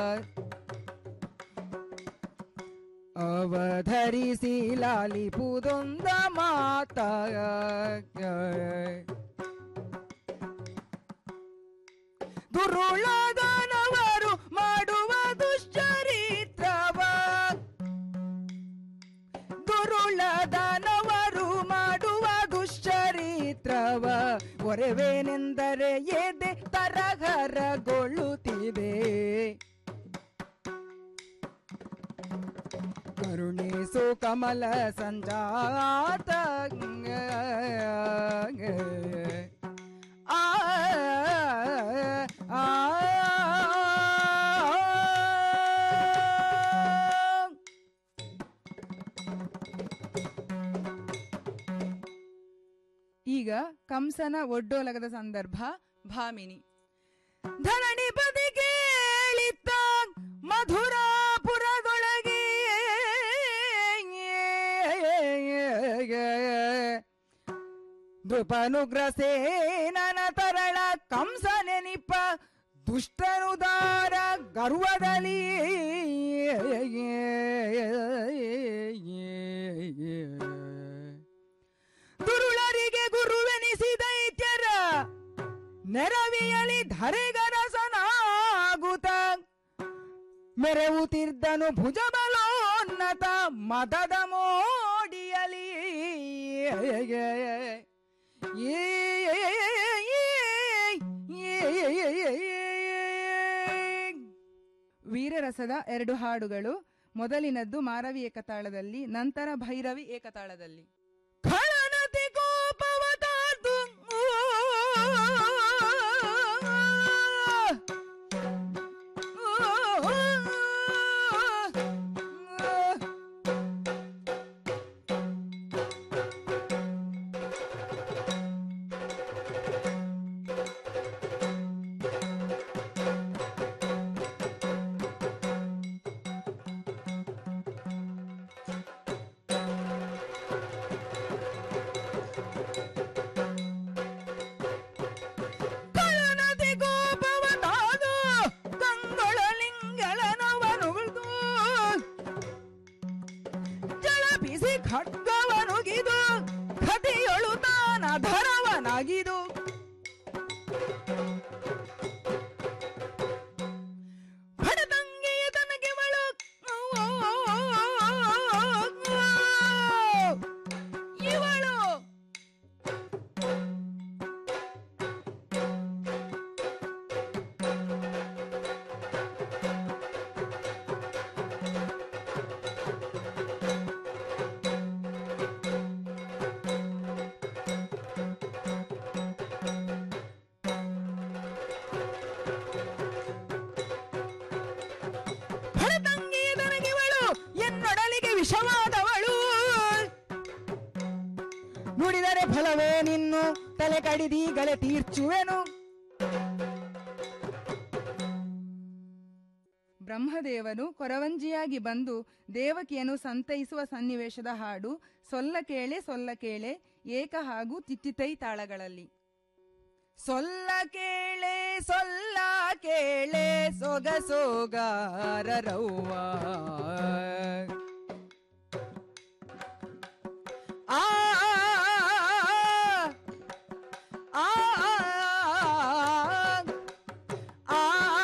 ಅವಧರಿಸಿ ಲಾಲಿಪುದೊಂದ ಮಾತ ದುರುಳದನವರು ಮಾಡುವ ದುಶ್ಚರಿತ್ರವ ದುರುಳದನವರು ಮಾಡುವ ದುಶ್ಚರಿತ್ರವ ಒರೆವೇನೆಂದರೆ ಎದೆ ತರಹರಗೊಳ್ಳುತ್ತಿದೆ ಕರುಣಿಸು ಕಮಲ ಸಂಜಾತ ಆ ಆ ಈಗ ಕಂಸನ ಒಡ್ಡೋಲಗದ ಸಂದರ್ಭ ಭಾಮಿನಿ ಧರಣಿ ಪದಿ ಕೇಳಿತ್ತ ಮಧುರಾಪುರದೊಳಗೆ ನೃಪನುಗ್ರಸೇನನ ತರಳ ಕಂಸ ನೆನಿಪ ದುಷ್ಟನುದಾರ ಗರ್ವದಲ್ಲಿ ದುರುಳರಿಗೆ ಗುರುವೆನಿಸಿದ ಇತ್ಯರ ನೆರವಿಯಲಿ ಧರೆಗರಸನಾಗುತ್ತ ಮೆರೆವುತ್ತಿದ್ದನು ಭುಜಬಲೋನ್ನತ ಮದದ ಮೋಡಿಯಲಿ ವೀರರಸದ ಎರಡು ಹಾಡುಗಳು ಮೊದಲಿನದ್ದು ಮಾರವಿ ಏಕತಾಳದಲ್ಲಿ ನಂತರ ಭೈರವಿ ಏಕತಾಳದಲ್ಲಿ ಖಳನತಿ ಕೋಪವ ತಾರ್ದು ಕಳನದಿ ಗೋಪವ ತಾದು ಕಂಗೊಳಲಿಂಗಳನವನುಗಿದು ಜಳಪಿಸಿ ಖಡ್ಗವನುಗಿದು ಕತಿಯೊಳು ತಾನ ಧರವನಾಗಿದು ಭಡದಂಗೆಯ ತನಗೆ ಮಳು ಇವಳು ಭರತಂಗಿಯ ನನಗಿವಳು ಎನ್ನೊಡಲಿಗೆ ವಿಷವಾದವಳು ನುಡಿದರೆ ಫಲವೇ ನಿನ್ನು ತಲೆ ಕಡಿದೀಗಲೇ ತೀರ್ಚುವೆನು ಬ್ರಹ್ಮದೇವನು ಕೊರವಂಜಿಯಾಗಿ ಬಂದು ದೇವಕಿಯನ್ನು ಸಂತೈಸುವ ಸನ್ನಿವೇಶದ ಹಾಡು ಸೊಲ್ಲ ಕೇಳೆ ಸೊಲ್ಲ ಕೇಳೆ ಏಕ ಹಾಗೂ ತಿತ್ತಿತೈ ತಾಳಗಳಲ್ಲಿ ಸೊಲ್ಲ ಕೇಳೆ ಸೊಲ್ಲ ಕೇಳೆ ಸೊಗ ಸೊಗಾರರವ್ವ ಆ ಆ ಆ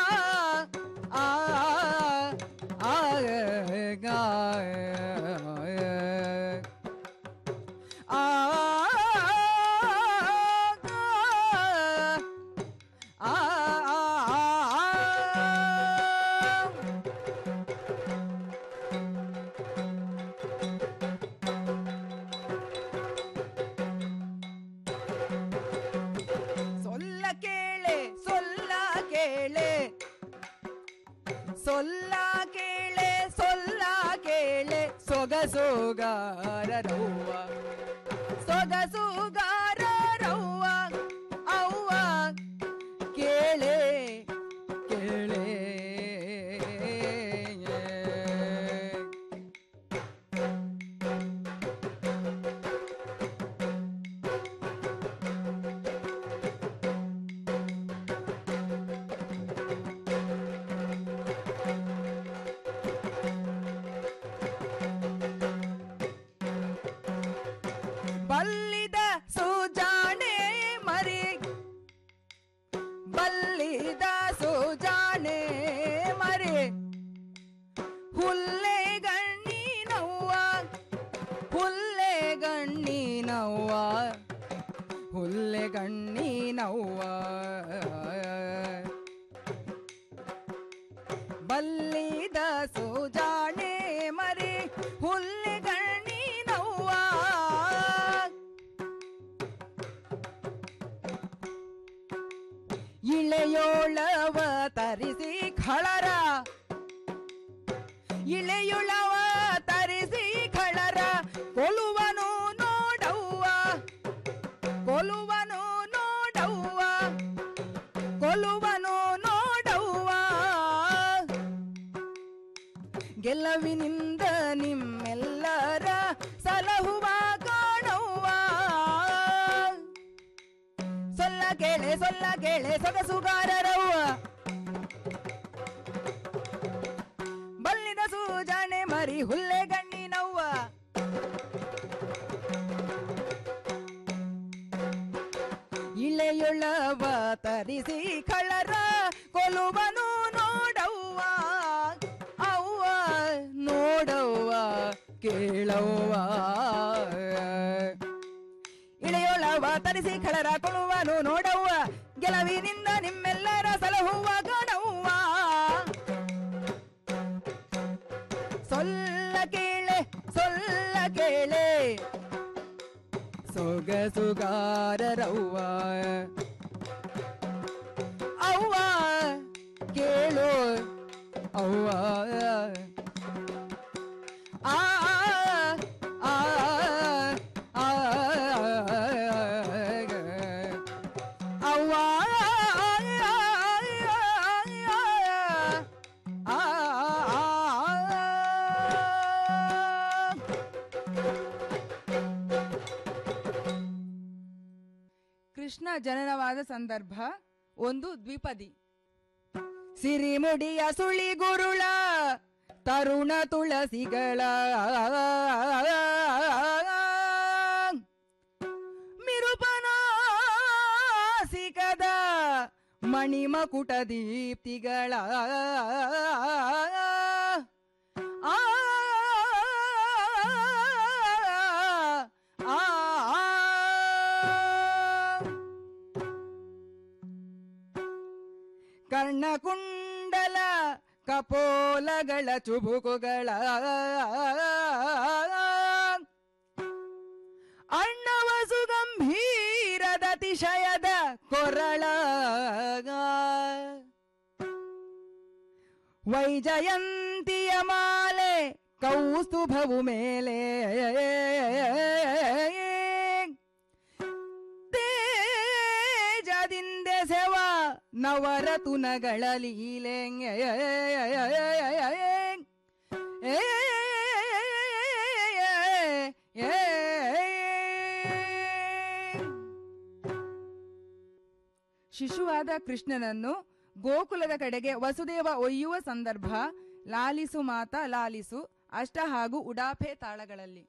ಸೊಲ್ಲ ಕೇಳೆ ಸೊಲ್ಲ ಕೇಳೆ ಸೊಲ್ಲ ಕೇಳೆ ಸೊಲ್ಲ ಕೇಳೆ ಸೊಗಸೋಗಾರರವ್ವ ಸೊಗಸುಗಾರರವ್ವ ಅವ್ವ ಕೇಳೆ ಕೇಳೆ ಬಲ್ಲಿದ ಸುಜಾಣೆ ಮರಿ ಬಲ್ಲಿದ ಸುಜಾಣೆ ಮರಿ ಹುಲ್ಲೆ ಗಣ್ಣಿನವ್ವ ಹುಲ್ಲೆ ಗಣ್ಣಿನವ್ವ ಹುಲ್ಲೆ ಗಣ್ಣಿನವ್ವ ಬಲ್ಲಿದ ಸುಜಾಣೆ ಮರಿ ಹುಲ್ಲೆ ಗಣ್ಣಿನವ್ವ ಇಳೆಯೋಳವ ತರಿಸಿ ಖಳರ ಇಳೆಯುಳವ ತರಿಸಿ ಖಳರ ಕೊಲುವನು ನೋಡವ್ವ ಕೊಲುವನು ನೋಡವ್ವ ಕೊಲುವನು ನೋಡವ್ವ ಗೆಲುವಿನಿಂದ ನಿಮ್ಮೆಲ್ಲರ ಸಲಹುವ ಕಾಣವ್ವ ಸೊಲ್ಲ ಕೇಳೆ ಸೊಲ್ಲ ಕೇಳೆ ಸೊಗಸುಗಾರರವ್ವ ಬಲ್ಲಿದ ಸೂಜಾಣೆ ಮರಿ ಹುಲ್ಲೆ ಗಣ್ಣಿನವ್ವ ಇಳೆಯೊಳವ ತರಿಸಿ ಕಳರ ಕೊಲುವನು ನೋಡವ್ವ ಅವ್ವ ನೋಡವ್ವ ಕೇಳವ್ವ ಇಳೆಯೊಳವ ತರಿಸಿ ಖಳರ ಕೊಳುವನು ನೋಡವ್ವ ಗೆಲುವಿನಿಂದ ನಿಮ್ಮೆಲ್ಲರ ಸಲಹುವ ಗಣವ್ವ ಸೊಲ್ಲ ಕೇಳೆ ಸೊಲ್ಲ ಕೇಳೆ ಸೊಗಸುಗಾರರವ್ವ ಅವ್ವ ಕೇಳು ಅವ್ವ ಆ ಆ ಆ ಅವ್ವ ಕೃಷ್ಣ ಜನನವಾದ ಸಂದರ್ಭ ಒಂದು ದ್ವಿಪದಿ ಸಿರಿಮುಡಿಯ ಸುಳಿ ಗುರುಳ ತರುಣ ತುಳಸಿಗಳ ಮಿರುಪನಾಸಿಕದ ಮಣಿಮಕುಟ ದೀಪ್ತಿಗಳ ಆ ಆ ಕರ್ಣಕುಂಡಲ ಕಪೋಲಗಳ ಚುಬುಕುಗಳ ಅಣ್ಣವ ಸುಗಂಭೀರದ ಅತಿಶಯದ ಕೊರಳ ವೈಜಯಂತಿಯ ಮಾಲೆ ಕೌಸ್ತುಭವು ಮೇಲೆ ತೇಜದಿಂದೆ ಸೆವ ನವರತುನಗಳ ಲೀಲೆ ಶಿಶುವಾದ ಕೃಷ್ಣನನ್ನು ಗೋಕುಲದ ಕಡೆಗೆ ವಸುದೇವ ಒಯ್ಯುವ ಸಂದರ್ಭ ಲಾಲಿಸು ಮಾತ ಲಾಲಿಸು ಅಷ್ಟ ಹಾಗೂ ಉಡಾಫೆ ತಾಳಗಳಲ್ಲಿ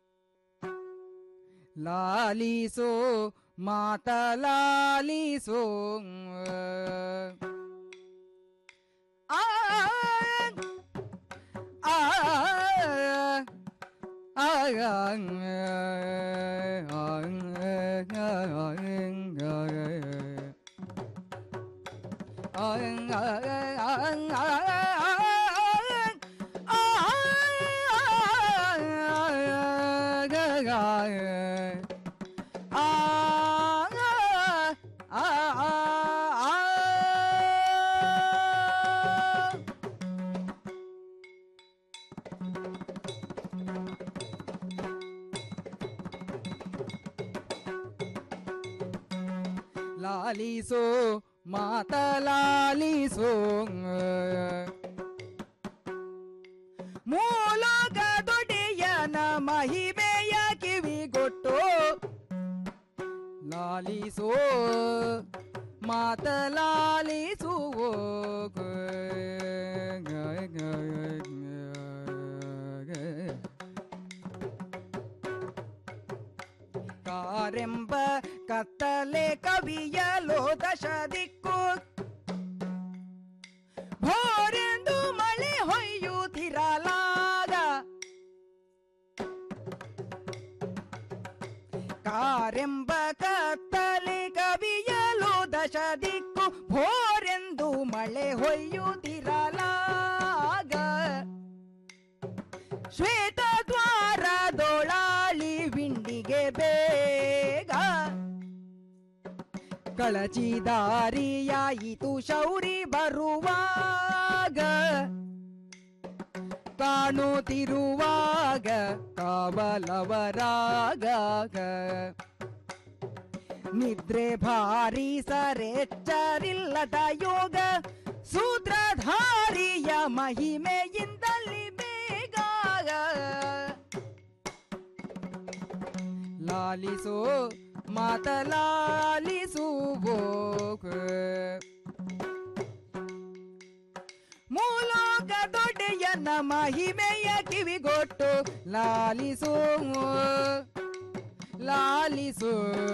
ಲಾಲಿಸೋ ಮಾತ ಲಾಲಿಸೋ ಆ ಆ ಲಾಲಿಸೋ ಮಾತ ಲಾಲಿಸೋ ಮೂಲಕ ದೊಡೆಯನ ಮಹಿಮೆಯ ಕಿವಿಗೊಟ್ಟು ಲಾಲಿಸೋ ಮಾತ ಲಾಲಿಸುವೋ ಕಾರೆಂಬ ಕತ್ತಲೆ ಕವಿಯಲೋ ದಶ ದಿಕ್ಕು ಭೋರೆಂದು ಮಳೆ ಹೊಯ್ಯುತ್ತಿರಲಾಗ ಕಾರೆಂಬ ಕತ್ತಲೆ ಕವಿಯಲು ದಶ ದಿಕ್ಕು ಭೋರೆಂದು ಮಳೆ ಹೊಯ್ಯುತ್ತಿರಲಾಗ ಶ್ವೇತ ದ್ವಾರದೊಳಾಳಿ ವಿಂಡಿಗೆ ಬೇಗ ಕಳಚಿದಾರಿಯಾಯಿತು ಶೌರಿ ಬರುವಾಗ ಕಾಣುತ್ತಿರುವಾಗ ಕಾವಲವರಾಗ ನಿದ್ರೆ ಭಾರಿ ಸರೆಚ್ಚರಿಲ್ಲದ ಯೋಗ ಸೂತ್ರಧಾರಿಯ ಮಹಿಮೆಯಿಂದಲಿ ಬೇಗ ಲಾಲಿಸೋ ಮಾತಲಾಲಿಸುವೋ ಮೂಲೋಕ ದೊಡ್ಡೆಯನ್ನ ಮಹಿಮೆಯ ಕಿವಿಗೊಟ್ಟು ಲಾಲಿಸೋ ಲಾಲಿಸೋ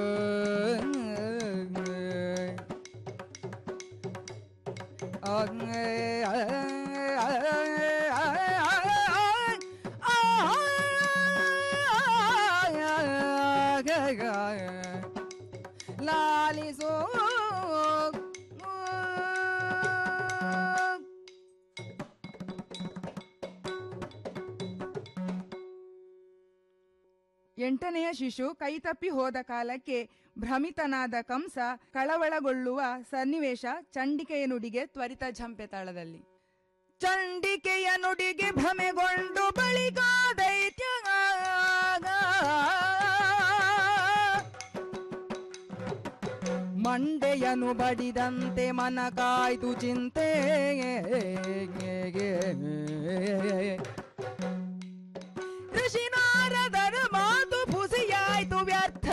ಲಾಲಿಸೋ ಎಂಟನೆಯ ಶಿಶು ಕೈತಪ್ಪಿ ಹೋದ ಕಾಲಕ್ಕೆ ಭ್ರಮಿತನಾದ ಕಂಸ ಕಳವಳಗೊಳ್ಳುವ ಸನ್ನಿವೇಶ ಚಂಡಿಕೆಯ ನುಡಿಗೆ ತ್ವರಿತ ಝಂಪೆ ತಾಳದಲ್ಲಿ ಚಂಡಿಕೆಯ ನುಡಿಗೆ ಭ್ರಮೆಗೊಂಡು ಬಳಿಕ ದೈತ್ಯ ಮಂಡೆಯನು ಬಡಿದಂತೆ ಮನ ಕಾಯ್ದು ಚಿಂತೆ ಋಷಿ ನಾರದರ ಮಾತು ಪುಸಿಯಾಯ್ತು ವ್ಯರ್ಥ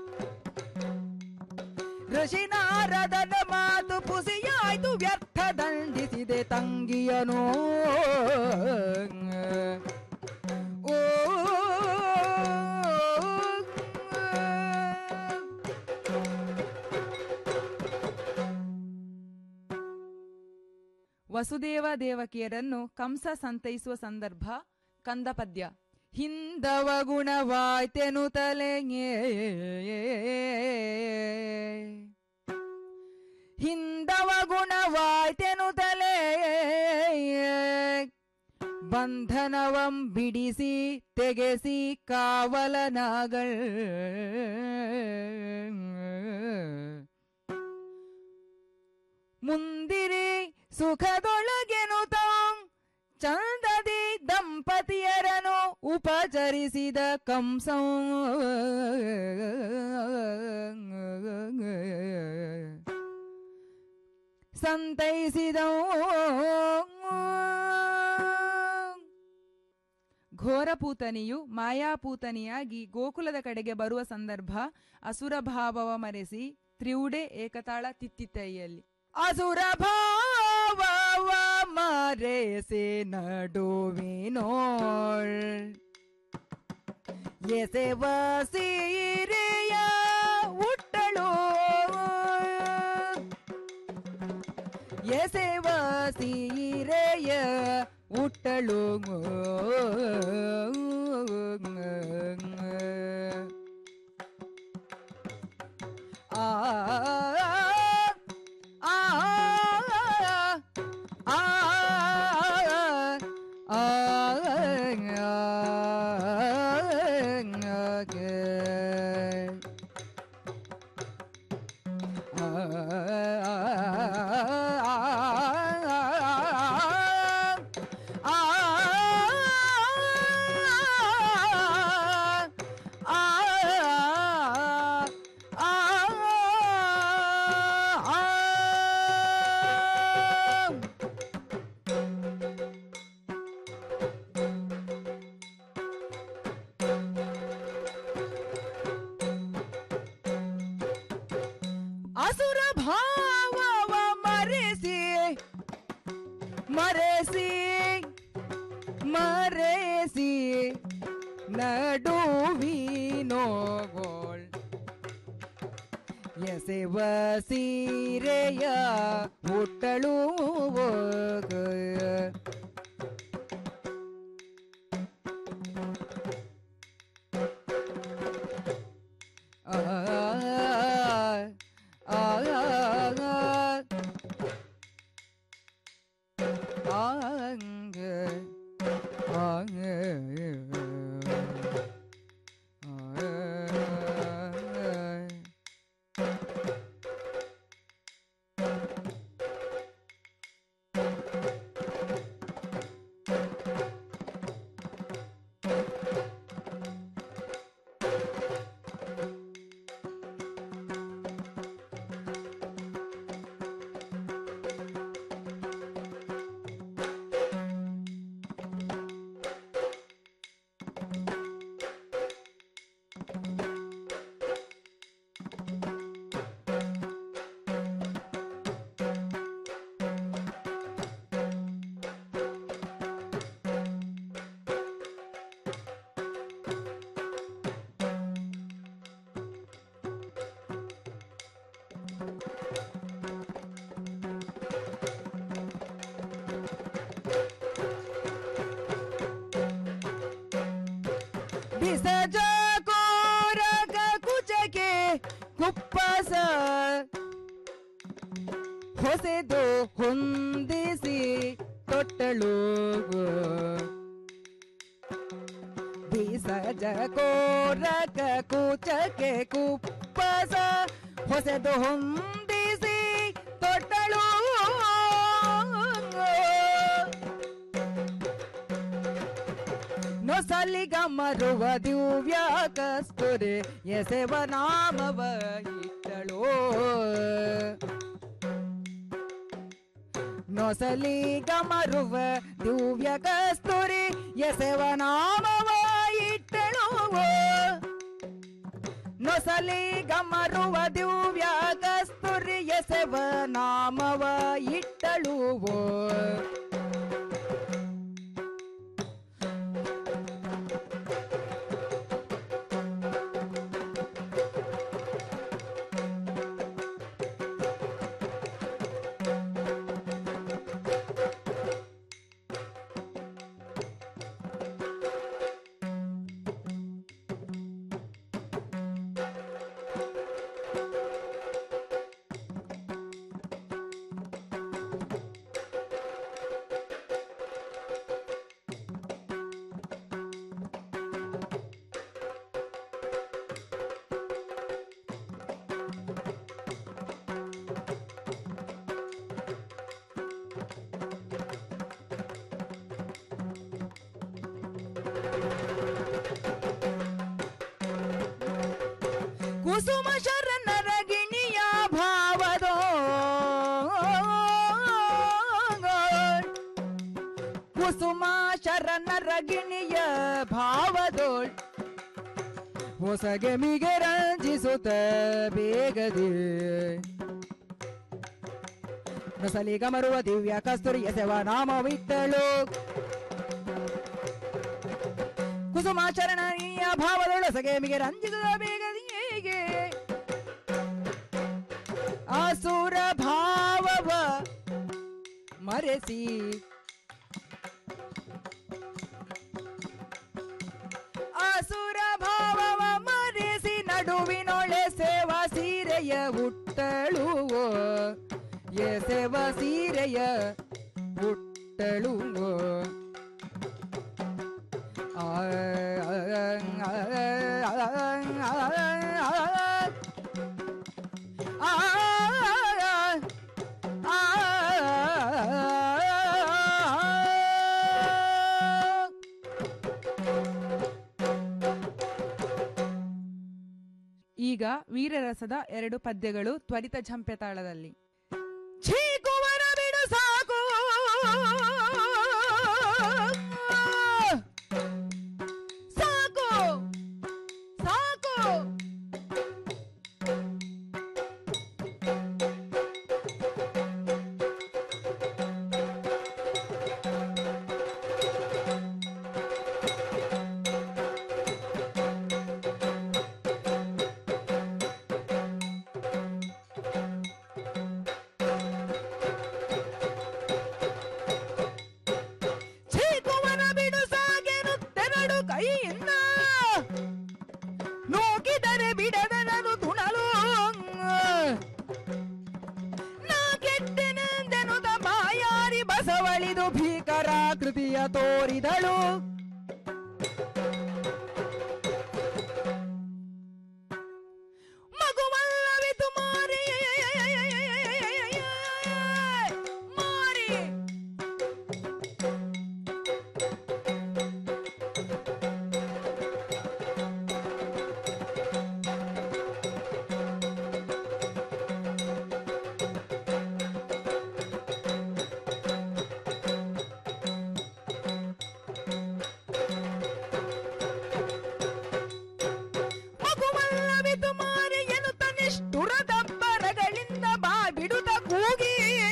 ಋಷಿ ನಾರದನ ಮಾತು ಪುಸಿಯಾಯ್ತು ವ್ಯರ್ಥ ದಂಡಿಸಿದೆ ತಂಗಿಯನು ಓ ವಸುದೇವ ದೇವಕಿಯರನ್ನು ಕಂಸ ಸಂತೈಸುವ ಸಂದರ್ಭ ಕಂದ ಪದ್ಯ ಹಿಂದವ ಗುಣವಾಯ್ತೆನು ತಲೆಗೆ ಹಿಂದವ ಗುಣವಾಯ್ತೆನು ತಲೆ ಬಂಧನವಂ ಬಿಡಿಸಿ ತೆಗೆಸಿ ಕಾವಲನಾಗಳ್ ಮುಂದಿರಿ ಸುಖದೊಳಗೆನು ತಾಂ ಚಂದದಿ ದಂಪತಿಯರನು ಉಪಚರಿಸಿದ ಕಂಸ ಸಂತೈಸಿದವು ಘೋರಪೂತನಿಯು ಮಾಯಾಪೂತನಿಯಾಗಿ ಗೋಕುಲದ ಕಡೆಗೆ ಬರುವ ಸಂದರ್ಭ ಅಸುರ ಭಾವವ ಮರೆಸಿ ತ್ರಿವುಡೆ ಏಕತಾಳ ತಿತ್ತಿತ್ತೈಯಲ್ಲಿ ಅಸುರ ಭಾವವ ಮರೆಸಿ ನಡುವಿನೋಳ್ ಎಸೆವ ಸೀರೆಯ ಉಟ್ಟಳು ಎಸೆವ ಸೀರೆಯ ಉಟ್ಟಳು ಆ ಆ ಆ ಅಸುರ ಭಾವವ ಮರೆಸಿ ಮರೆಸಿ ಮರೆಸಿ ನಡುವಿನೋಗೋಳ್ ಎಸೆವ ಸೀರೆಯ ಹುಟ್ಟಳು ಆ ಆ ಆಂಗ ಆಂಗ ಬಿಸಜ ಕೋರಗ ಕುಚಕೆ ಕುಪ್ಪಸ ಹೊಸೆದು ಹೊಂದಿಸಿ ತೊಟ್ಟಳು ಬಿಸಜ ಕೋರಗ ಕುಚಕೆ ಕುಪ್ಪಸ ಹೊಸೆದು ಹೊಂದಿಸಿ ತೊಟ್ಟಳು ನೊಸಲಿಗ ಮರುವ ದಿವ್ಯ ಕಸ್ತುರೆ ಎಸೆವ ನಾಮವ ಇಟ್ಟಳೋ ನೊಸಲಿಗ ಮರುವ ದಿವ್ಯ ಕಸ್ತುರಿ ಎಸೆವ ನಾಮವ ಇಟ್ಟಳೋ ನೊಸಲಿಗ ಮರುವ ದಿವ್ಯ ಕಸ್ತುರಿ ಎಸೆವ ನಾಮವ ಇಟ್ಟಳುವೋ ಕುಸುಮ ಶರಣರ ಗಿಣಿಯ ಭಾವದೋ ಕುಸುಮ ಶರಣರ ಗಿಣಿಯ ಭಾವದೋಳ್ ಹೊಸಗೆ ಮಿಗೆ ರಂಜಿಸುತ್ತ ಬೇಗದೆ ನಸಲಿಗ ಮರುವ ದಿವ್ಯ ಕಸ್ತೂರಿ ಎಸೆವ ನಾಮವಿತ್ತಳು ಕುಸುಮಾಚರಣೀಯ ಭಾವದೊಳಸಗೆ ಮಿಗೆ ರಂಜಿಸುತ್ತ ಬೇಗದಿಗೆ ಅಸುರ ಭಾವವ ಮರೆಸಿ ಅಸುರ ಭಾವವ ಮರೆಸಿ ನಡುವಿನೊಳೆ ಸೇವ ಸೀರೆಯ ಹುಟ್ಟಳು ಎಸೆವ ಸೀರೆಯ ಹುಟ್ಟಳು ಆ ಈಗ ವೀರರಸದ ಎರಡು ಪದ್ಯಗಳು ತ್ವರಿತ ಝಂಪೆ ತಾಳದಲ್ಲಿ ಛೀಕುವರ ಬಿಡು ಸಾಕು ಸಾಕು ಸಾಕು ಛೀಕುವರ ಬಿಡು ಸಾಗೆನುತ್ತೆರಡು ಕೈಯಿಂದ ನೂಕಿದರೆ ಬಿಡದನನು ತುಣಲು ನಾ ಕೆಟ್ಟೆನೆಂದೆನುತ ಬಾಯಾರಿ ಬಸವಳಿದು ಭೀಕರಾಕೃತಿಯ ತೋರಿದಳು ಮಗುವಲ್ಲವಿತು ಮಾರಿ ಮಾರಿ ಮಗುವಲ್ಲವಿತು ಮಾರಿ ಎನ್ನುತ್ತ ನಿಷ್ಠುರದ ಬರಗಳಿಂದ ಬಾ ಬಿಡುತ್ತ ಕೂಗಿ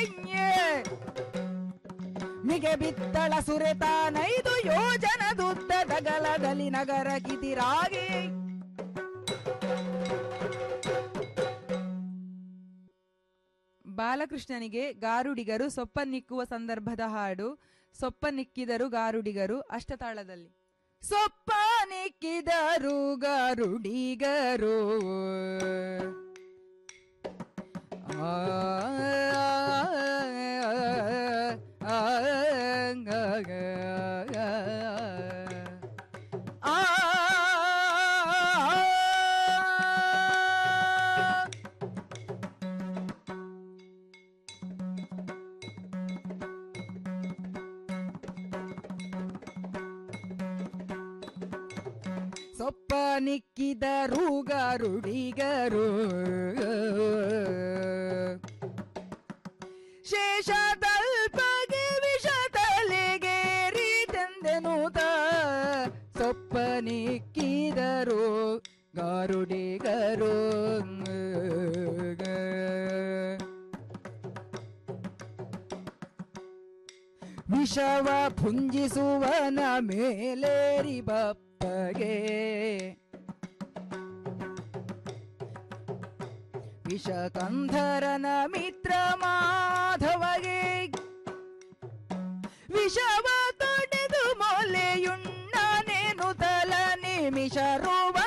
ಮಿಗೆ ಬಿತ್ತಳ ಸುರೆತ ನೈದು ಯೋಜನದುದ್ದ ದಗಲಗಲಿ ನಗರ ಕಿದಿರಾಗಿ ಬಾಲಕೃಷ್ಣನಿಗೆ ಗಾರುಡಿಗರು ಸೊಪ್ಪನ್ನಿಕ್ಕುವ ಸಂದರ್ಭದ ಹಾಡು ಸೊಪ್ಪನ್ನಿಕ್ಕಿದರು ಗಾರುಡಿಗರು ಅಷ್ಟತಾಳದಲ್ಲಿ ಸೊಪ್ಪ ನಿಕ್ಕಿದರು ಗರುಡಿಗರು ಆ, ಆ, ಆ, ಸೊಪ್ಪ ನಿಕ್ಕಿದರು ಗರುಡಿಗರು ಶೇಷ ತಲ್ಪಗೆ ವಿಷ ತಲೆಗೇರಿತೆಂದೆನುತ ಸೊಪ್ಪ ನಿಕ್ಕಿದರು ಗಾರುಡಿಗರು ವಿಷವ ಭುಂಜಿಸುವನ ಮೇಲೇರಿ ಬಪ್ಪಗೆ ವಿಷಕಂಧರನ ಮಿತ್ರ ಮಾಧವಗೆ ವಿಷವ ತೊಡೆದು ಮೊಲೆಯುಣ್ಣನೇನು ತಲ ನಿಮಿಷ ರುವ